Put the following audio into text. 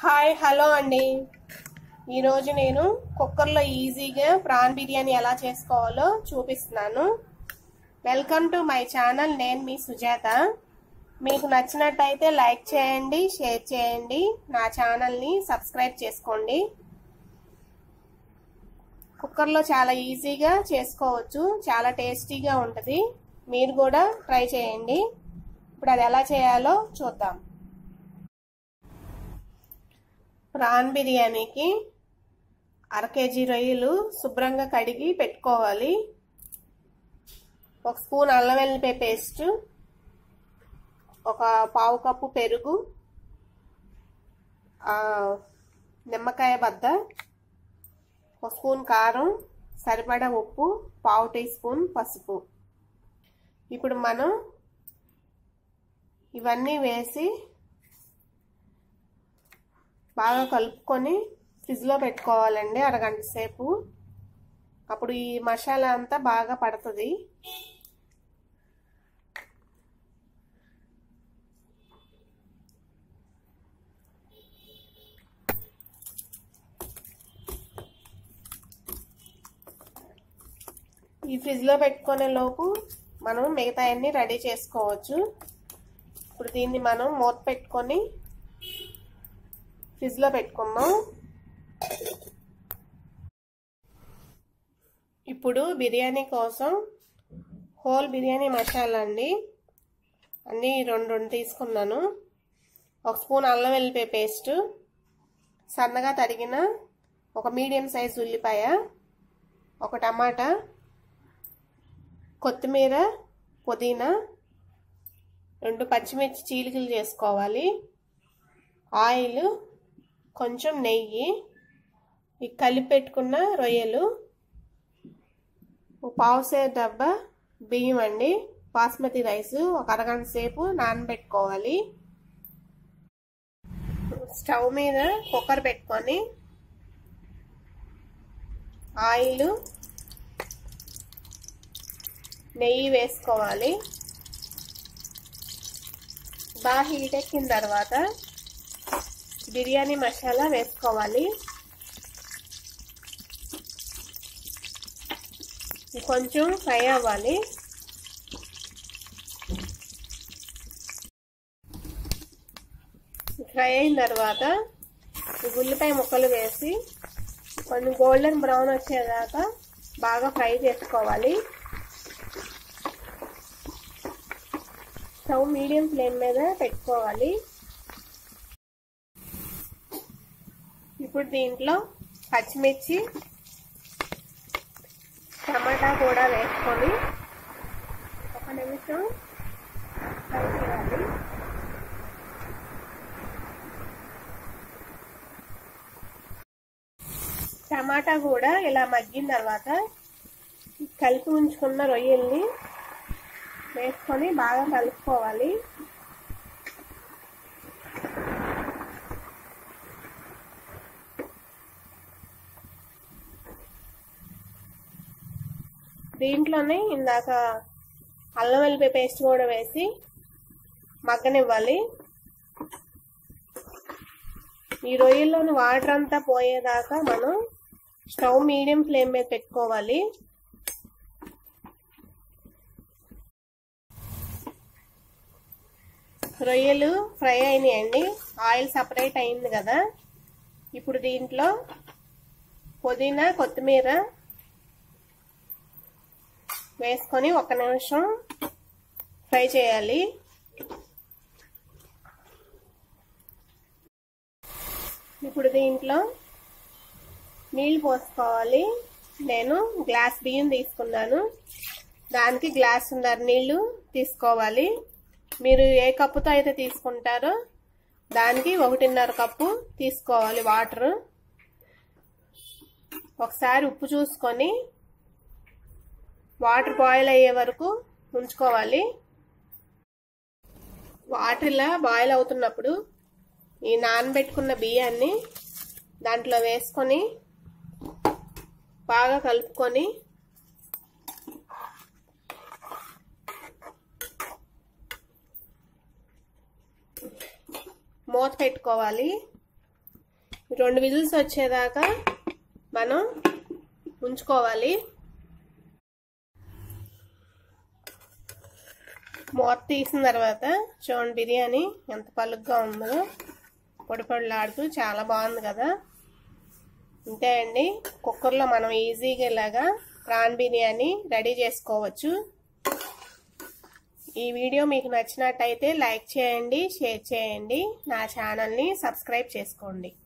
hi hello అండి ఈరోజు నేను కుక్కర్లో ఈజీగా ప్రాన్ బిర్యానీ ఎలా చేసుకోవాలో చూపిస్తున్నాను వెల్కమ్ టు మై ఛానల్ నేను మీ సుజాత మీకు నచ్చినట్టయితే లైక్ చేయండి షేర్ చేయండి నా ఛానల్ని సబ్స్క్రైబ్ చేసుకోండి కుక్కర్లో చాలా ఈజీగా చేసుకోవచ్చు చాలా టేస్టీగా ఉంటుంది మీరు కూడా ట్రై చేయండి ఇప్పుడు అది ఎలా చేయాలో చూద్దాం ప్రాన్ బిర్యానీకి అర కేజీ రొయ్యలు శుభ్రంగా కడిగి పెట్టుకోవాలి ఒక స్పూన్ అల్లం వెల్లిపాయ పేస్ట్ ఒక పావు కప్పు పెరుగు నిమ్మకాయ బద్ద ఒక స్పూన్ కారం సరిపడా ఉప్పు పావు టీ స్పూన్ పసుపు ఇప్పుడు మనం ఇవన్నీ వేసి బాగా కలుపుకొని ఫ్రిడ్జ్లో పెట్టుకోవాలండి అరగంట సేపు అప్పుడు ఈ మసాలా అంతా బాగా పడుతుంది ఈ ఫ్రిడ్జ్లో పెట్టుకునే లోపు మనం మిగతా అన్ని రెడీ చేసుకోవచ్చు ఇప్పుడు దీన్ని మనం మూత పెట్టుకొని ఫ్రిడ్జ్లో పెట్టుకుందాం ఇప్పుడు బిర్యానీ కోసం హోల్ బిర్యానీ మసాలా అండి అన్నీ రెండు రెండు తీసుకున్నాను ఒక స్పూన్ అల్లం వెల్లిపాయ పేస్ట్ సన్నగా తరిగిన ఒక మీడియం సైజ్ ఉల్లిపాయ ఒక టమాటా కొత్తిమీర పుదీనా రెండు పచ్చిమిర్చి చీలికలు చేసుకోవాలి ఆయిల్ కొంచెం నెయ్యి ఈ కలిపి పెట్టుకున్న రొయ్యలు పావుసే డబ్బా బియ్యం అండి బాస్మతి రైస్ ఒక అరగంట సేపు నానబెట్టుకోవాలి స్టవ్ మీద కుక్కర్ పెట్టుకొని ఆయిల్ నెయ్యి వేసుకోవాలి బాగా హీట్ ఎక్కిన తర్వాత బిర్యానీ మసాలా వేసుకోవాలి కొంచెం ఫ్రై అవ్వాలి ఫ్రై అయిన తర్వాత ఉల్లిపాయ ముక్కలు వేసి కొంచెం గోల్డెన్ బ్రౌన్ వచ్చేదాకా బాగా ఫ్రై చేసుకోవాలి స్టవ్ మీడియం ఫ్లేమ్ మీద పెట్టుకోవాలి ఇప్పుడు దీంట్లో పచ్చిమిర్చి టమాటా కూడా వేసుకొని ఒక నిమిషం ఫ్రై చేయాలి టమాటా కూడా ఇలా మగ్గిన తర్వాత కలిపి ఉంచుకున్న రొయ్యల్ని వేసుకొని బాగా కలుపుకోవాలి దీంట్లోనే ఇందాక అల్లం వెల్లిపాయ పేస్ట్ కూడా వేసి మగ్గనివ్వాలి ఈ రొయ్యల్లోని వాటర్ అంతా పోయేదాకా మనం స్టవ్ మీడియం ఫ్లేమ్ మీద పెట్టుకోవాలి రొయ్యలు ఫ్రై అయినాయండి ఆయిల్ సపరేట్ అయింది కదా ఇప్పుడు దీంట్లో పుదీనా కొత్తిమీర వేసుకొని ఒక నిమిషం ఫ్రై చేయాలి ఇప్పుడు దీంట్లో నీళ్ళు పోసుకోవాలి నేను గ్లాస్ బియ్యం తీసుకున్నాను దానికి గ్లాసున్నర నీళ్లు తీసుకోవాలి మీరు ఏ కప్పుతో అయితే తీసుకుంటారో దానికి ఒకటిన్నర కప్పు తీసుకోవాలి వాటర్ ఒకసారి ఉప్పు చూసుకొని వాటర్ బాయిల్ అయ్యే వరకు ఉంచుకోవాలి వాటర్ ఇలా బాయిల్ అవుతున్నప్పుడు ఈ నానబెట్టుకున్న బియ్యాన్ని దాంట్లో వేసుకొని బాగా కలుపుకొని మూత పెట్టుకోవాలి రెండు విజిల్స్ వచ్చేదాకా మనం ఉంచుకోవాలి మూత తీసిన తర్వాత చూడండి బిర్యానీ ఎంత పలుగ్గా ఉందో పొడి పొడిలాడుతూ చాలా బాగుంది కదా అంతే అండి కుక్కర్లో మనం ఈజీగా ఇలాగా ప్రాన్ బిర్యానీ రెడీ చేసుకోవచ్చు ఈ వీడియో మీకు నచ్చినట్టయితే లైక్ చేయండి షేర్ చేయండి నా ఛానల్ని సబ్స్క్రైబ్ చేసుకోండి